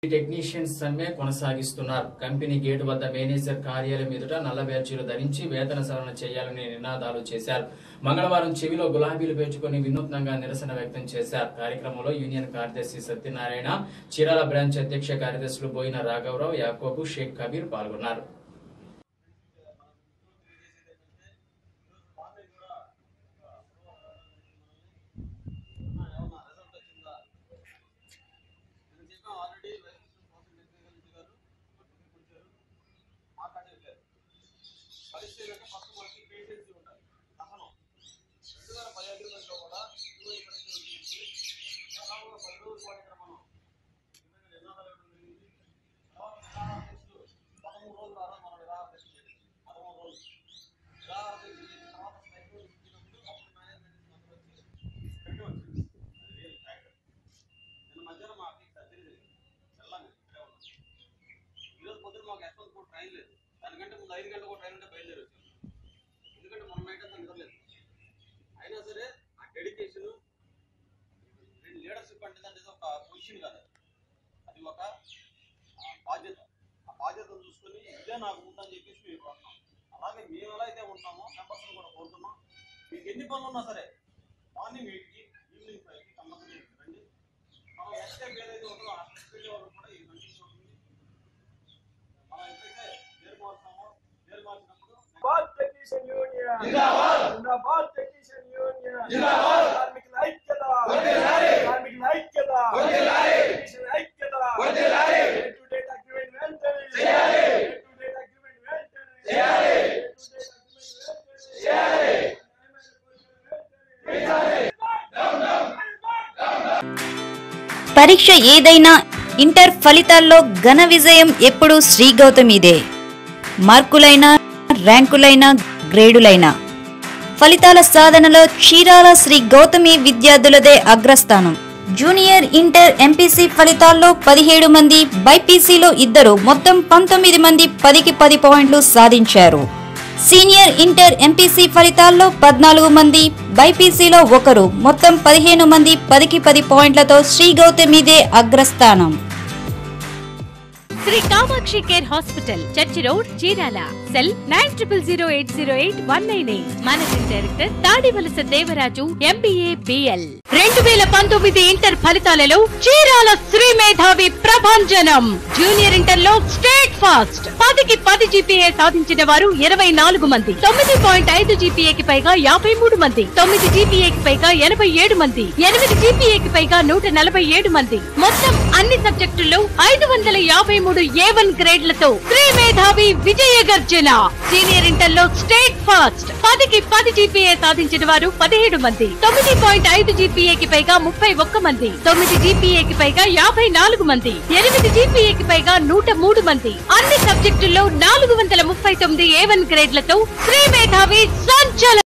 Technicians సమ్మె కొనసాగిస్తున్నారు company gate వద్ద మేనేజర్ కార్యాలయం ఎదుట నల్ల బ్యాడ్జీలు ధరించి వేతన సవరణ చేయాలని నినాదాలు చేశారు మంగళవారం చెవిలో గులాబీలు పేర్చుకొని వినూత్నంగా నిరసన వ్యక్తం చేశారు కార్యక్రమంలో యూనియన్ కార్యదర్శి సత్యనారాయణ చీరాల బ్రాంచ్ అధ్యక్ష కార్యదర్శులు బోయిన రాఘవరావు యాకోబు షేక్ కబీర్ పాల్గొన్నారు పరిస్థితి అంటే ఫస్ట్ మనకి పేషెన్సీ ఉండాలి సహనం రెండు వేల పది అగ్రిమెంట్లో కూడా ఇరవై పరిస్థితి గురించి దాదాపుగా పది రోజుల పాటు ఇక్కడ మనం విభిన్న నినాదాలు ఇవ్వడం జరిగింది తర్వాత నిరాహార దీక్షలు పదమూడు రోజులు ఆ రోజు మనం నిరాహార దీక్ష చేసింది పదమూడు రోజులు నిరాహార దీక్ష చేసిన తర్వాత స్ట్రైక్ ఇచ్చినప్పుడు అప్పుడు మేనేజ్మెంట్ మాత్రం వచ్చి స్ట్రైక్ వచ్చింది అది రియల్ ఫ్యాక్ట్ నిన్న మధ్యాహ్నం మా అక్కకి సర్జరీ జరిగింది వెళ్ళాలి ఇక్కడే ఉన్నాం ఈరోజు పొద్దున మాకు ఎస్ఎల్ కూడా ట్రైన్ లేదు దానికంటే ముందు ఐదు గంటలకు ఒక ట్రైన్ ఉంటే బయలుదేరి వచ్చాం ఎందుకంటే మొన్న నైట్ అంతా నిద్రలేదు అయినా సరే ఆ డెడికేషన్ లీడర్షిప్ అంటే దాంట్లో ఒక పొజిషన్ కాదు అది. అది ఒక ఆ, బాధ్యత ఆ బాధ్యతను చూసుకొని ఇదే నాకు ఉందని చెప్పేసి మేము కోరుతున్నాం అలాగే మేము ఎలా అయితే ఉంటామో మెంబర్స్ని కూడా కోరుతున్నాం మీకు ఎన్ని పనులు ఉన్నా సరే మార్నింగ్ ఎయిట్కి ఈవినింగ్ ఫైవ్కి కంపల్సరీ రండి మనం ఎస్కేప్ ఏదైతే ఉంటుందో ఆ వెళ్ళే వాళ్ళు కూడా ఈ కంటిన్యూ ఉంటుంది మనం ఎప్పుడైతే పేరు మార్చామో పేరు మార్చినప్పుడు जिंदाबाद टेक्नीशियन यूनियन जिंदाबाद जिंदाबाद टेक्नीशियन यूनियन जिंदाबाद కార్మికుల ఐక్యత వర్ధిల్లాలి కార్మికుల ఐక్యత వర్ధిల్లాలి టెక్నీషియన్ ఐక్యత వర్ధిల్లాలి డే టు డే అగ్రిమెంట్ వెంటనే చేయాలి డే టు డే అగ్రిమెంట్ వెంటనే చేయాలి డే టు డే అగ్రిమెంట్ వెంటనే చేయాలి పరీక్ష ఏదైనా ఇంటర్ ఫలితాల్లో ఘన విజయం ఎప్పుడూ శ్రీ గౌతమిదే మార్కులైనా ర్యాంకులైనా గ్రేడులైనా ఫలితాల సాధనలో చీరాల శ్రీ గౌతమి విద్యార్థులదే అగ్రస్థానం జూనియర్ ఇంటర్ ఎంపీసీ ఫలితాల్లో పదిహేడు మంది బైపీసీలో ఇద్దరు మొత్తం పంతొమ్మిది మంది పదికి పది పాయింట్లు సాధించారు సీనియర్ ఇంటర్ ఎంపీసీ ఫలితాల్లో పద్నాలుగు మంది బైపీసీలో ఒకరు మొత్తం పదిహేను మంది పదికి పది పాయింట్లతో శ్రీ గౌతమిదే అగ్రస్థానం Shri Kamakshi care hospital church road Chirala cell nine triple zero eight zero eight one nine eight managing director Tadivalasa Devaraju MBA BL రెండు వేల పంతొమ్మిది ఇంటర్ ఫలితాలలో చీరాల శ్రీ మేధావి ప్రభంజనం జూనియర్ ఇంటర్ లో స్టేట్ ఫాస్ట్ పదికి పది జీపీఏ సాధించిన వారు ఇరవై నాలుగు మంది తొమ్మిది పాయింట్ ఐదు జీపీఏకి పైగా యాభై మూడు మంది తొమ్మిది జీపీఏకి పైగా ఎనభై ఏడు మంది ఎనిమిది జీపీఏకి పైగా నూట నలభై ఏడు మంది మొత్తం అన్ని సబ్జెక్టుల్లో ఐదు వందల యాభై మూడు ఏ వన్ గ్రేడ్లతో శ్రీ మేధావి విజయ గర్జన సీనియర్ ఇంటర్ లో స్టేట్ ఫాస్ట్ పదికి పది జీపీఏ సాధించిన వారు పదిహేడు మంది తొమ్మిది పాయింట్ ఐదు జీపీఏకి పైగా ముప్పై ఒక్క మంది తొమ్మిది జీపీఏకి పైగా యాభై నాలుగు మంది ఎనిమిది జీపీఏకి పైగా నూట మూడు మంది అన్ని సబ్జెక్టుల్లో నాలుగు వందల ముప్పై తొమ్మిది ఏ వన్ గ్రేడ్లతో శ్రీ మేధావి సంచలనం